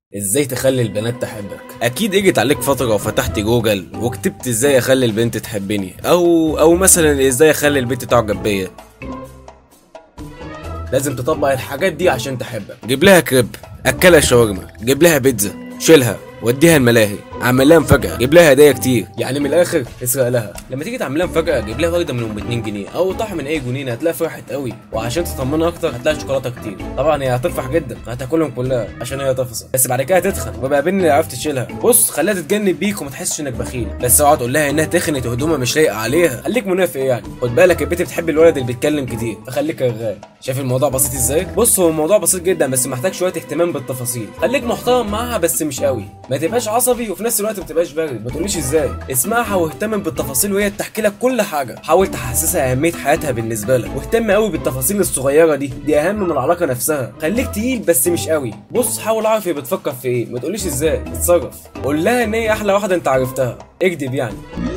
ازاي تخلي البنات تحبك اكيد اجت عليك فتره وفتحت جوجل وكتبت ازاي اخلي البنت تحبني او او مثلا ازاي اخلي البنت تعجب بيا لازم تطبق الحاجات دي عشان تحبك جيب لها كريب اكلها شاورما جيب لها بيتزا شيلها وديها الملاهي اعمل لها مفاجاه جيب لها هدايا كتير يعني من الاخر اسرق لها لما تيجي تعمل لها مفاجاه جيب لها ورده من ام 2 جنيه او طحن من اي جنيه هتلاقيها فرحت قوي وعشان تطمنها اكتر هتلاقي شوكولاته كتير طبعا هي هتفرح جدا هتاكلهم كلها عشان هي تفصل بس بعد كده هتتخن وبقى بين اللي عرفت تشيلها بص خليها تتجنب بيك وما تحسش انك بخيل بس اوعى تقول لها انها تخنت وهدومها مش لايقه عليها خليك منافق يعني خد بالك البنت بتحب الولد اللي بيتكلم كتير فخليك رغاي شايف الموضوع بسيط ازاي بص هو الموضوع بسيط جدا بس محتاج شويه اهتمام بالتفاصيل خليك محترم معاها بس مش قوي ما تبقاش عصبي وفي نفس الوقت ما تبقاش بارد ما تقوليش ازاي اسمعها واهتم بالتفاصيل وهي تحكي لك كل حاجه حاول تحسسها اهميه حياتها بالنسبه لك واهتم قوي بالتفاصيل الصغيره دي دي اهم من العلاقه نفسها خليك تقيل بس مش قوي بص حاول اعرف هي بتفكر في ايه ما تقوليش ازاي اتصرف قول لها ان هي احلى واحده انت عرفتها اكدب يعني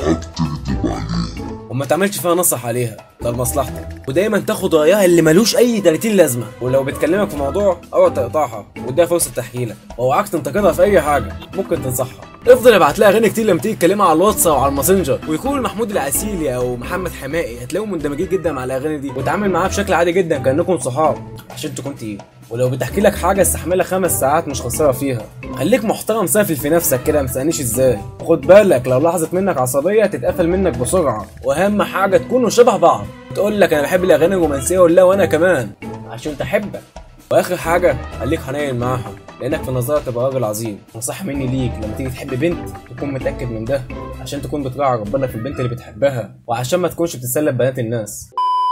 وما تعملش فيها نصح عليها ده لمصلحتك ودايما تاخد رايها اللي ملوش اي 30 لازمه ولو بتكلمك في موضوع اوعى تقطعها واديها فرصه تحكي لك واوعاك تنتقدها في اي حاجه ممكن تنصحها افضل ابعت لها اغاني كتير لما تيجي تكلمها على الواتس او على الماسنجر ويكون محمود العسيلي او محمد حمائي هتلاقيهم مندمجين جدا مع الاغاني دي وتعامل معاها بشكل عادي جدا كانكم صحاب عشان تكون تقيل ولو بتحكي لك حاجه استحملها خمس ساعات مش خساره فيها خليك محترم سافل في نفسك كده ما تسالنيش ازاي خد بالك لو لاحظت منك عصبيه تتقفل منك بسرعه واهم حاجه تكونوا شبه بعض تقول لك انا بحب الاغاني الرومانسيه ولا وانا كمان عشان تحبك واخر حاجه خليك حنين معاها لانك في نظرها تبقى راجل عظيم نصيحه مني ليك لما تيجي تحب بنت تكون متاكد من ده عشان تكون بتراعي ربنا في البنت اللي بتحبها وعشان ما تكونش بتتسلى ببنات الناس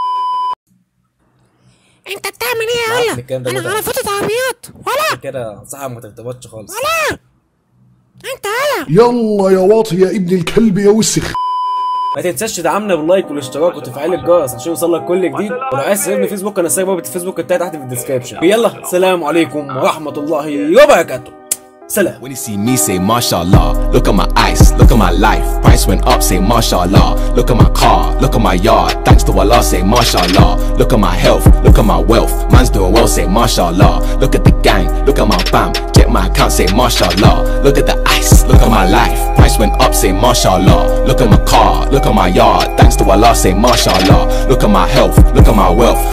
انت بتعمل ايه معاك يا الكلام ده انا كده. على فترة عربيات ولا كده صاحب ما ترتبطش خالص ولا انت يلا يلا يا واطي يا ابن الكلب يا وسخ ما تنساش تدعمنا باللايك والاشتراك وتفعيل الجرس عشان يوصلك كل جديد ولو عايز تسيبني فيسبوك انا سايب رابط الفيسبوك بتاعي تحت في الديسكربشن يلا سلام عليكم ورحمه الله وبركاته سلام When you see me, say mashallah. Look at my ice, look at my life. Price went up, say mashallah. Look at my car, look at my yard. Thanks to Allah, say mashallah. Look at my health, look at my wealth. Man's doing well, say mashallah. Look at the gang, look at my bam. Check my account, say mashallah. Look at the ice, look at my life. Price went up, say mashallah. Look at my car, look at my yard. Thanks to Allah, say mashallah. Look at my health, look at my wealth.